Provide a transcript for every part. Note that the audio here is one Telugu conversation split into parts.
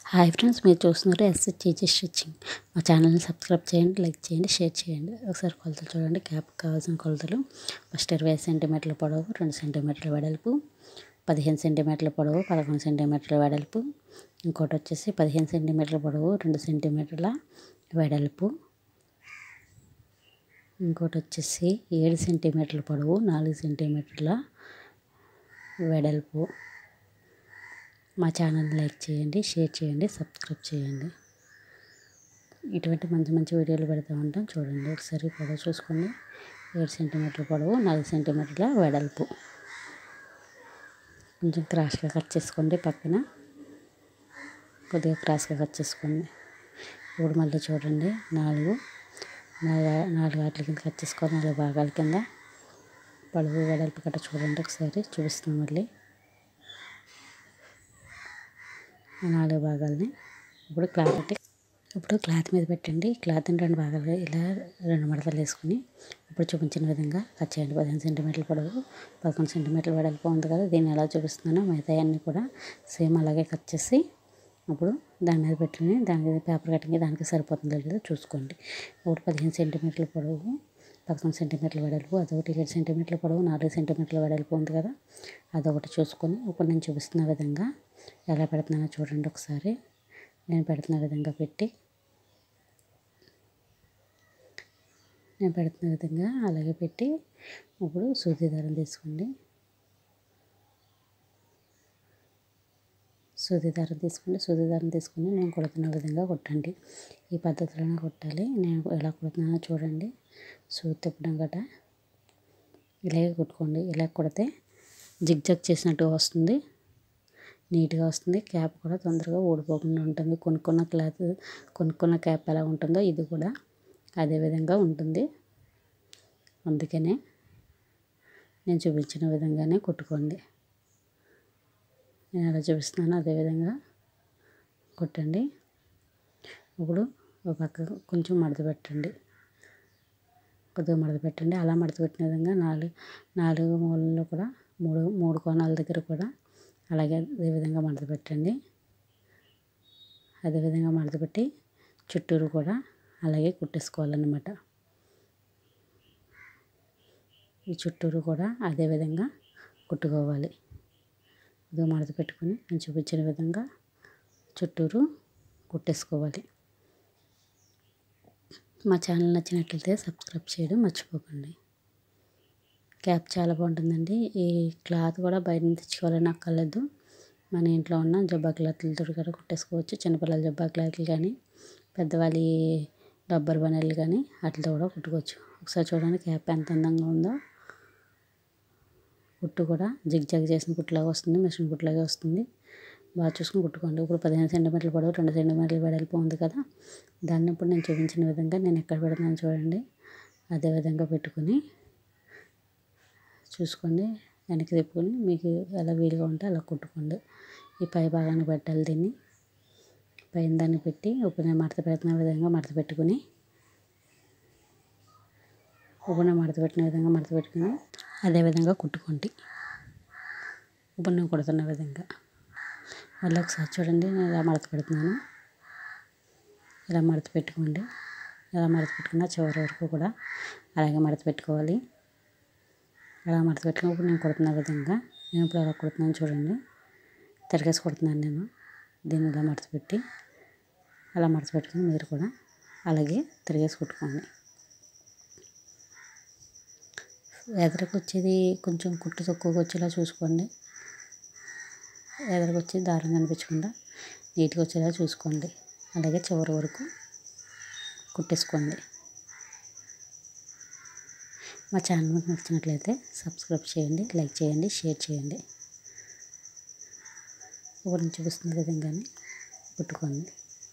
హాయ్ ఫ్రెండ్స్ మీరు చూస్తున్నారు ఎస్హెచ్జి స్టిచ్చింగ్ మా ఛానల్ని సబ్స్క్రైబ్ చేయండి లైక్ చేయండి షేర్ చేయండి ఒకసారి కొలతలు చూడండి క్యాప్ కావాల్సిన కొలతలు ఫస్ట్ ఇరవై సెంటీమీటర్ల పొడవు రెండు సెంటీమీటర్ల వెడల్పు పదిహేను సెంటీమీటర్ల పొడవు పదకొండు సెంటీమీటర్ల వెడల్పు ఇంకోటి వచ్చేసి పదిహేను సెంటీమీటర్ల పొడవు రెండు సెంటీమీటర్ల వెడల్పు ఇంకోటి వచ్చేసి ఏడు సెంటీమీటర్ల పొడవు నాలుగు సెంటీమీటర్ల వెడల్పు మా ఛానల్ లైక్ చేయండి షేర్ చేయండి సబ్స్క్రైబ్ చేయండి ఇటువంటి మంచి మంచి వీడియోలు పెడతా ఉంటాం చూడండి ఒకసారి పొడవు చూసుకోండి ఏడు సెంటీమీటర్ల పొడవు నాలుగు సెంటీమీటర్ల వెడల్పు కొంచెం క్రాస్గా కట్ చేసుకోండి పక్కన కొద్దిగా క్రాస్గా కట్ చేసుకోండి ఇప్పుడు మళ్ళీ చూడండి నాలుగు నాలుగు నాలుగు వాటి కింద కట్ చేసుకోవాలి నాలుగు భాగాల కింద పొడవు వెడల్పు కట్ట చూడండి ఒకసారి చూపిస్తాం మళ్ళీ నాలుగు భాగాలని ఇప్పుడు క్లాత్ పెట్టి ఇప్పుడు క్లాత్ మీద పెట్టండి క్లాత్ని రెండు భాగాలుగా ఇలా రెండు మడతలు వేసుకుని ఇప్పుడు చూపించిన విధంగా కట్ చేయండి పదిహేను సెంటీమీటర్ల పొడవు పదకొండు సెంటీమీటర్ల వెడల్పు ఉంది కదా దీన్ని ఎలా చూపిస్తున్నానో మిగతా అన్నీ కూడా సేమ్ అలాగే కట్ చేసి అప్పుడు దాని మీద పెట్టుకుని దాని మీద పేపర్ కటింగ్ దానికి సరిపోతుందో లేదో చూసుకోండి ఇప్పుడు పదిహేను సెంటీమీటర్ల పొడవు పదకొండు సెంటీమీటర్ల వెడల్పు అదొకటి ఏడు సెంటీమీటర్ల పొడవు నాలుగు సెంటీమీటర్ల వెడల్పు ఉంది కదా అదొకటి చూసుకొని ఇప్పుడు నేను చూపిస్తున్న విధంగా ఎలా పెడుతున్నానో చూడండి ఒకసారి నేను పెడుతున్న విధంగా పెట్టి నేను పెడుతున్న విధంగా అలాగే పెట్టి ఇప్పుడు సూది దారం తీసుకోండి సూది దారం తీసుకోండి సూది దారం తీసుకుని నేను కొడుతున్న విధంగా కొట్టండి ఈ పద్ధతిలోనే కొట్టాలి నేను ఎలా కొడుతున్నానో చూడండి సూది తిప్పడం గట ఇలాగే కొట్టుకోండి ఇలా కొడితే జిగ్జాగ్ చేసినట్టుగా వస్తుంది నీట్గా వస్తుంది క్యాప్ కూడా తొందరగా ఊడిపోకుండా ఉంటుంది కొనుక్కున్న క్లాత్ కొనుక్కున్న క్యాప్ ఎలా ఉంటుందో ఇది కూడా అదే విధంగా ఉంటుంది అందుకనే నేను చూపించిన విధంగానే కుట్టుకోండి నేను ఎలా చూపిస్తున్నానో అదేవిధంగా కుట్టండి ఇప్పుడు ఒక పక్క కొంచెం మడత పెట్టండి కొద్దిగా మడత పెట్టండి అలా మడత పెట్టిన విధంగా నాలుగు నాలుగు మూలల్లో కూడా మూడు మూడు కోణాల దగ్గర కూడా అలాగే అదేవిధంగా మడత పెట్టండి అదేవిధంగా మడత పెట్టి చుట్టూరు కూడా అలాగే కుట్టేసుకోవాలన్నమాట ఈ చుట్టూరు కూడా అదేవిధంగా కుట్టుకోవాలి ఇది మడత పెట్టుకొని నేను చూపించిన విధంగా చుట్టూరు కుట్టేసుకోవాలి మా ఛానల్ నచ్చినట్లయితే సబ్స్క్రైబ్ చేయడం మర్చిపోకండి క్యాప్ చాలా బాగుంటుందండి ఈ క్లాత్ కూడా బయట నుంచి తెచ్చుకోవాలని అక్కర్లేదు మన ఇంట్లో ఉన్న జబ్బా క్లాత్లతో కూడా కుట్టేసుకోవచ్చు చిన్నపిల్లల జబ్బా క్లాత్లు కానీ పెద్దవాళ్ళ రబ్బర్ బనీలు కానీ వాటితో కూడా కుట్టుకోవచ్చు ఒకసారి చూడండి క్యాప్ ఎంత అందంగా ఉందో కుట్టు కూడా జిగ్ జగ్ చేసిన కుట్టులాగా వస్తుంది మిషన్ కుట్టులాగా వస్తుంది బాగా చూసుకుని కుట్టుకోండి ఇప్పుడు పదిహేను సెంటీమీటర్ల పొడవు రెండు సెంటీమీటర్ల వెడల్పు ఉంది కదా దాన్ని ఇప్పుడు నేను చూపించిన విధంగా నేను ఎక్కడ పెడుతున్నాను చూడండి అదే విధంగా పెట్టుకుని చూసుకోండి వెనక్కి తిప్పుకొని మీకు ఎలా వీలుగా ఉంటే అలా కుట్టుకోండి ఈ పై భాగాన్ని పెట్టాలి దీన్ని పైన దాన్ని పెట్టి ఇప్పుడు నేను మడత పెడుతున్న విధంగా మడత పెట్టుకుని ఇప్పుడు నేను మడత పెట్టిన విధంగా మడత పెట్టుకుని అదే విధంగా కుట్టుకోండి ఇప్పుడు నేను కుడుతున్న విధంగా మళ్ళీ ఒకసారి చూడండి నేను ఇలా మడత పెడుతున్నాను ఇలా మడత పెట్టుకోండి ఇలా మడత పెట్టుకున్న చివరి వరకు కూడా అలాగే మడత పెట్టుకోవాలి అలా మడత పెట్టుకున్నప్పుడు నేను కుడుతున్న విధంగా నేను ఇప్పుడు అలా కుడుతున్నాను చూడండి తిరగేసి కుడుతున్నాను నేను దీన్ని ఇలా మడత పెట్టి అలా మడత పెట్టుకుని మీరు కూడా అలాగే తిరిగేసి కుట్టుకోండి ఎదరకు వచ్చేది కొంచెం కుట్టు తక్కువగా వచ్చేలా చూసుకోండి ఎదరకు వచ్చి దారం కనిపించకుండా నీట్గా వచ్చేలా చూసుకోండి అలాగే చివరి వరకు కుట్టేసుకోండి మా ఛానల్ మీకు నచ్చినట్లయితే సబ్స్క్రైబ్ చేయండి లైక్ చేయండి షేర్ చేయండి ఇప్పుడు నేను చూపిస్తున్న విధంగానే కుట్టుకోండి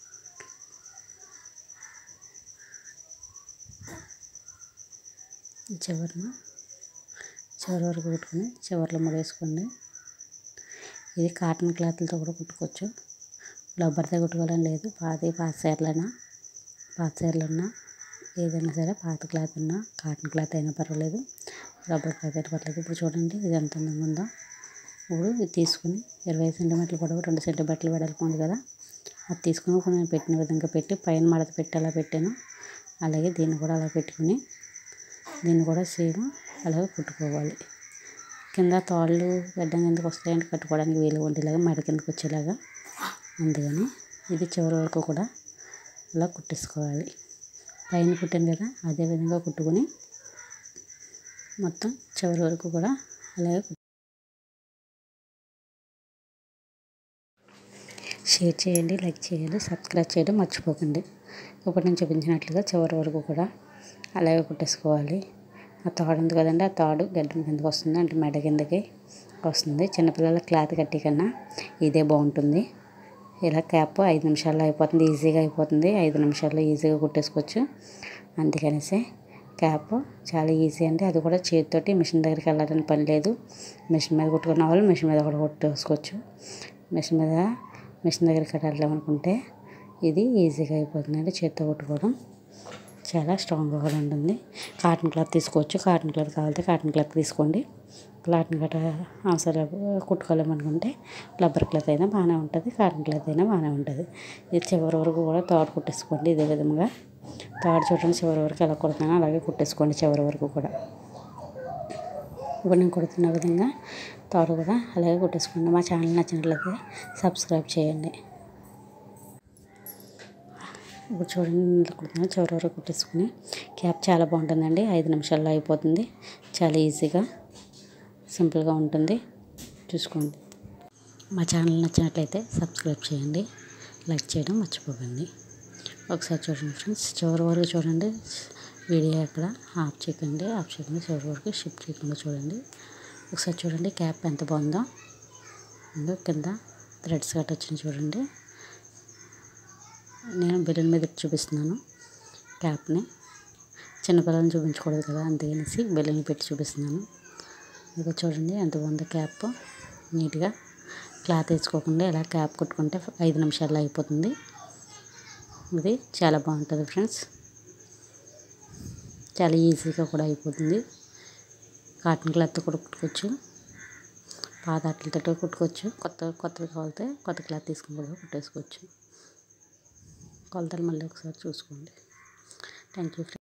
చివరిన చివరి వరకు కుట్టుకొని చివరిలో ముడేసుకోండి ఇది కాటన్ క్లాత్లతో కూడా కుట్టుకోవచ్చు రబ్బర్తో కుట్టుకోవాలని లేదు పాత పాత చీరలైనా పాత చీరలు ఉన్నా ఏదైనా సరే పాత క్లాత్ ఉన్నా కాటన్ క్లాత్ అయినా పర్వాలేదు రబ్బర్ క్లాత్ అయినా పర్వాలేదు ఇప్పుడు చూడండి ఇది ఎంత అందంగా ఉందో ఇప్పుడు ఇది తీసుకుని ఇరవై సెంటీమీటర్ల పొడవు రెండు సెంటీమీటర్ల వెడల్పు ఉంది కదా అది తీసుకుని ఇప్పుడు నేను పెట్టిన విధంగా పెట్టి పైన మడత పెట్టి అలా పెట్టాను అలాగే దీన్ని కూడా అలా పెట్టుకుని దీన్ని కూడా సేమ్ అలాగే కుట్టుకోవాలి కింద తాళ్ళు గడ్డం కిందకి వస్తాయంటే కట్టుకోవడానికి వీలు ఉండేలాగా మెడ కిందకి వచ్చేలాగా అందుకని ఇది చివరి వరకు కూడా ఇలా కుట్టేసుకోవాలి పైన కుట్టాను కదా అదే విధంగా కుట్టుకొని మొత్తం చివరి వరకు కూడా అలాగే కుట్- షేర్ చేయండి లైక్ చేయండి సబ్స్క్రైబ్ చేయడం మర్చిపోకండి ఇప్పుడు నేను చూపించినట్లుగా చివరి వరకు కూడా అలాగే కుట్టేసుకోవాలి ఆ తాడు ఉంది కదండి ఆ తాడు గడ్డం కిందకి వస్తుంది అంటే మెడ కిందకి వస్తుంది చిన్నపిల్లల క్లాత్ కట్టి కన్నా ఇదే బాగుంటుంది ఇలా క్యాప్ ఐదు నిమిషాల్లో అయిపోతుంది ఈజీగా అయిపోతుంది ఐదు నిమిషాల్లో ఈజీగా కుట్టేసుకోవచ్చు అందుకనేసి క్యాప్ చాలా ఈజీ అండి అది కూడా చేతితోటి మిషన్ దగ్గరికి వెళ్ళాలని పని లేదు మిషన్ మీద కుట్టుకున్న వాళ్ళు మిషన్ మీద కూడా కుట్టేసుకోవచ్చు మిషన్ మీద మిషన్ దగ్గరికి వెళ్ళాలనుకుంటే ఇది ఈజీగా అయిపోతుంది అండి చేతితో కుట్టుకోవడం చాలా స్ట్రాంగ్గా కూడా ఉంటుంది కాటన్ క్లాత్ తీసుకోవచ్చు కాటన్ క్లాత్ కావాలంటే కాటన్ క్లాత్ తీసుకోండి కాటన్ క్లాత్ అవసరం కుట్టుకోలేమనుకుంటే రబ్బర్ క్లాత్ అయినా బాగానే ఉంటుంది కాటన్ క్లాత్ అయినా బాగానే ఉంటుంది ఇది చివరి వరకు కూడా తాడు కుట్టేసుకోండి ఇదే విధంగా తాడు చూడండి చివరి వరకు ఎలా కుడుతున్నానో అలాగే కుట్టేసుకోండి చివరి వరకు కూడా ఇప్పుడు నేను కుడుతున్న విధంగా తాడు కూడా అలాగే కుట్టేసుకోండి మా ఛానల్ నచ్చినట్లయితే సబ్స్క్రైబ్ చేయండి ఇప్పుడు చూడండి నేను కుడుతున్నాను చివరి వరకు కుట్టేసుకుని క్యాప్ చాలా బాగుంటుందండి ఐదు నిమిషాల్లో అయిపోతుంది చాలా ఈజీగా సింపుల్గా ఉంటుంది చూసుకోండి మా ఛానల్ నచ్చినట్లయితే సబ్స్క్రైబ్ చేయండి లైక్ చేయడం మర్చిపోకండి ఒకసారి చూడండి ఫ్రెండ్స్ చివరి వరకు చూడండి వీడియో ఎక్కడ ఆఫ్ చేయకండి ఆఫ్ చేయకుండా చివరి వరకు షిఫ్ట్ చేయకుండా చూడండి ఒకసారి చూడండి క్యాప్ ఎంత బాగుందో ఇందో కింద థ్రెడ్స్ గట్ట వచ్చింది చూడండి నేను బెలూన్ మీద చూపిస్తున్నాను క్యాప్ని చిన్నపిల్లల్ని చూపించకూడదు కదా అందుకనేసి బెలూన్ పెట్టి చూపిస్తున్నాను ఇదిగో చూడండి ఎంత బాగుందో క్యాప్ నీట్గా క్లాత్ వేసుకోకుండా ఇలా క్యాప్ కుట్టుకుంటే ఐదు నిమిషాల్లో అయిపోతుంది ఇది చాలా బాగుంటుంది ఫ్రెండ్స్ చాలా ఈజీగా కూడా అయిపోతుంది కాటన్ క్లాత్ కూడా కుట్టుకోవచ్చు పాత అట్లతో కుట్టుకోవచ్చు కొత్త కొత్తవి కావాలితే కొత్త క్లాత్ తీసుకుని కూడా కుట్టేసుకోవచ్చు కొలతలు మళ్ళీ ఒకసారి చూసుకోండి థ్యాంక్ యూ